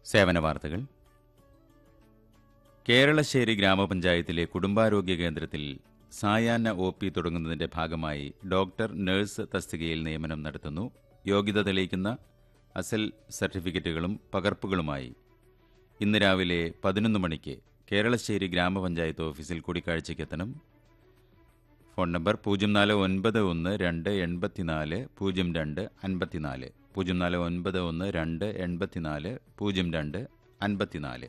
സേവന വാർത്തകൾ കേരളശ്ശേരി ഗ്രാമപഞ്ചായത്തിലെ കുടുംബാരോഗ്യ കേന്ദ്രത്തിൽ സായാഹ്ന ഒ പി തുടങ്ങുന്നതിന്റെ ഭാഗമായി ഡോക്ടർ നഴ്സ് തസ്തികയിൽ നിയമനം നടത്തുന്നു യോഗ്യത തെളിയിക്കുന്ന അസൽ സർട്ടിഫിക്കറ്റുകളും പകർപ്പുകളുമായി ഇന്ന് രാവിലെ പതിനൊന്ന് മണിക്ക് കേരളശ്ശേരി ഗ്രാമപഞ്ചായത്ത് ഓഫീസിൽ കൂടിക്കാഴ്ചയ്ക്കെത്തണം ഫോൺ നമ്പർ പൂജ്യം നാല് ഒൻപത് ഒന്ന് രണ്ട് എൺപത്തിനാല് പൂജ്യം രണ്ട് അൻപത്തിനാല് പൂജ്യം നാല് ഒൻപത് ഒന്ന് രണ്ട് എൺപത്തിനാല് പൂജ്യം രണ്ട് അൻപത്തിനാല്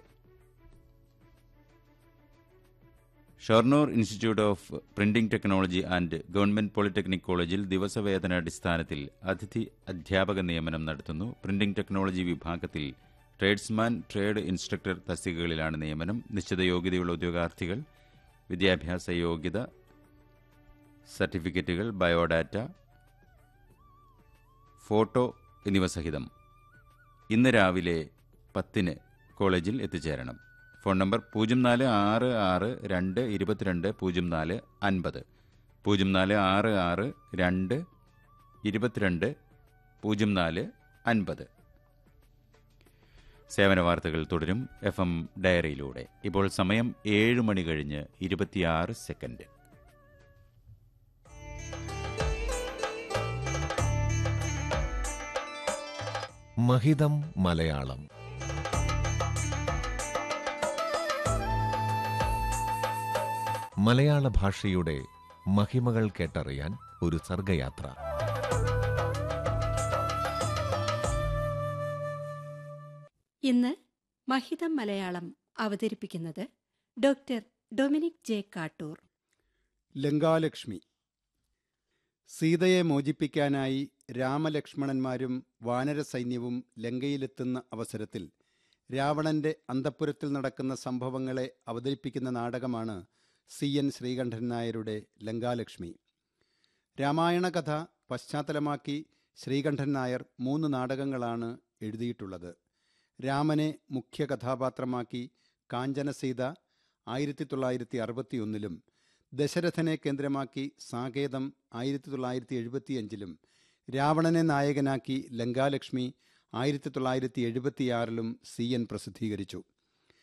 Shoranur institute of printing technology and government polytechnic കോളേജിൽ ദിവസവേതനാടിസ്ഥാനത്തിൽ അതിഥി അധ്യാപക നിയമനം നടത്തുന്നു പ്രിന്റിംഗ് ടെക്നോളജി വിഭാഗത്തിൽ ട്രേഡ്സ്മാൻ ട്രേഡ് ഇൻസ്ട്രക്ടർ തസ്തികകളിലാണ് നിയമനം നിശ്ചിത യോഗ്യതയുള്ള ഉദ്യോഗാർത്ഥികൾ വിദ്യാഭ്യാസ യോഗ്യത സർട്ടിഫിക്കറ്റുകൾ ബയോഡാറ്റ ഫോട്ടോ എന്നിവ സഹിതം ഇന്ന് രാവിലെ പത്തിന് കോളേജിൽ എത്തിച്ചേരണം ഫോൺ നമ്പർ പൂജ്യം നാല് ആറ് ആറ് രണ്ട് ഇരുപത്തിരണ്ട് പൂജ്യം നാല് അൻപത് പൂജ്യം നാല് ആറ് ആറ് രണ്ട് ഇരുപത്തിരണ്ട് പൂജ്യം നാല് അൻപത് സേവന വാർത്തകൾ തുടരും എഫ് എം ഡയറിയിലൂടെ ഇപ്പോൾ സമയം ഏഴ് മണി കഴിഞ്ഞ് ഇരുപത്തിയാറ് സെക്കൻഡ് മഹിതം മലയാളം മലയാള ഭാഷയുടെ മഹിമകൾ കേട്ടറിയാൻ ഒരു സർഗയാത്ര ഇന്ന് മഹിതം മലയാളം അവതരിപ്പിക്കുന്നത് doctor Dominic J Kattoor Lankalakshmi സീതയെ മോചിപ്പിക്കാനായി രാമലക്ഷ്മണന്മാരും വാനരസൈന്യവും ലങ്കയിലെത്തുന്ന അവസരത്തിൽ രാവണന്റെ അന്തഃപുരത്തിൽ നടക്കുന്ന സംഭവങ്ങളെ അവതരിപ്പിക്കുന്ന നാടകമാണ് സി എൻ ശ്രീകണ്ഠൻ നായരുടെ ലങ്കാലക്ഷ്മി രാമായണ കഥ പശ്ചാത്തലമാക്കി ശ്രീകണ്ഠൻ നായർ മൂന്ന് നാടകങ്ങളാണ് എഴുതിയിട്ടുള്ളത് രാമനെ മുഖ്യ കഥാപാത്രമാക്കി കാഞ്ചനസീത ആയിരത്തി തൊള്ളായിരത്തി അറുപത്തിയൊന്നിലും ദശരഥനെ കേന്ദ്രമാക്കി സാകേതം ആയിരത്തി തൊള്ളായിരത്തി എഴുപത്തിയഞ്ചിലും രാവണനെ നായകനാക്കി ലങ്കാലക്ഷ്മി ആയിരത്തി തൊള്ളായിരത്തി എഴുപത്തിയാറിലും സി എൻ പ്രസിദ്ധീകരിച്ചു